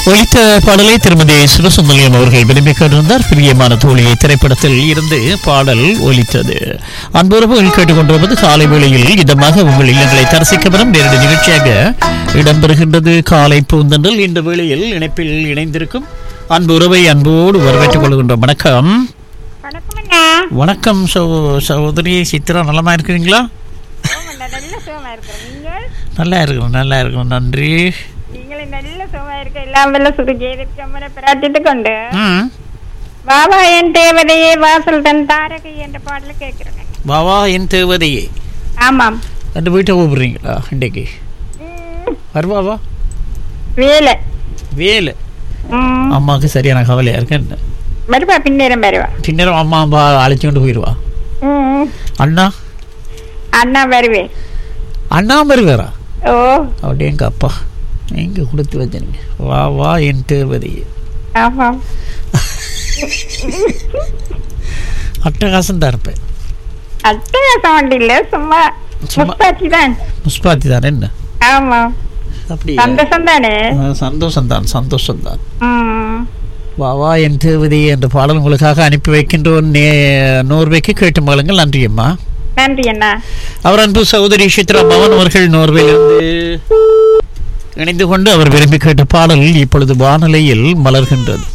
ஒலித்த பாடலை திருமதி சிவசுந்தலியம் அவர்கள் விரும்பி கொண்டிருந்தார் பிரியமான தோழியை திரைப்படத்தில் இருந்து பாடல் ஒலித்தது அன்புறவுகள் கேட்டுக்கொண்டிருப்பது காலை வேளையில் இதமாக உங்கள் இல்லங்களை தரிசிக்க வரும் நேரடி நிகழ்ச்சியாக இடம்பெறுகின்றது காலை பூந்தன்றல் இந்த வேளையில் இணைப்பில் இணைந்திருக்கும் அன்பு உறவை அன்போடு வரவேற்றுக் கொள்கின்ற வணக்கம் வணக்கம் அண்ணா வணக்கம் சகோ- சகோதரி சித்ரா நலமா இருக்கிறீங்களா ஆமாண்ணா நல்ல சுகமா இருக்கிறேன் நீங்கள் நல்லா இருக்கிறோம் நல்லா இருக்கிறோம் நன்றி நீங்களும் நல்ல சுகமா இருக்க எல்லாம் வல்ல சுருஜேதிக்கம்மனை பிரார்த்தித்து கொண்டு ம் பாபா என் தேவதையே வாசல் தன் தாரகை என்ற பாடல கேட்கிறேன் வாவா என் தேவதையே ஆமாம் ரெண்டு வீட்டை கூப்பிடுறீங்களா இன்றைக்கு ம், வருவாவா வேலை வேலை ம், அம்மாவுக்கு சரியான கவலையா இருக்கு என்ன வருவா பின்னேரம் வருவா பின்னர் அம்மா அம்மா அழைச்சு கொண்டு போயிடுவா ம், அண்ணா அண்ணா வருவேன் அண்ணா வருவாரா ஓ அப்படியே எங்க அப்பா எங்க கொடுத்து வச்சீங்க வா வா என் தேவதையே ஆமாம் அட்டகாசம் தான் இருப்பேன் அட்டகாசம் ஒன்று இல்லை சும்மா சும்மா. முப்பாச்சி தான் முஸ்பாத்தி தான் என்ன ஆமாம் அப்படி சந்தோஷம் தானே சந்தோஷம் தான் சந்தோஷம் தான் ம் வா வா என் தேவதையே என்ற பாடல் உங்களுக்காக அனுப்பி வைக்கின்றோம் நே நோர்வேக்கு கேட்டு மகளுங்கள் நன்றி அம்மா நன்றி அண்ணா அவர் அன்பு சகோதரி சித்ரா பவன் அவர்கள் நோர்வேலிருந்து இணைந்து கொண்டு அவர் விரும்பி கேட்ட பாடல் இப்பொழுது வானிலையில் மலர்கின்றது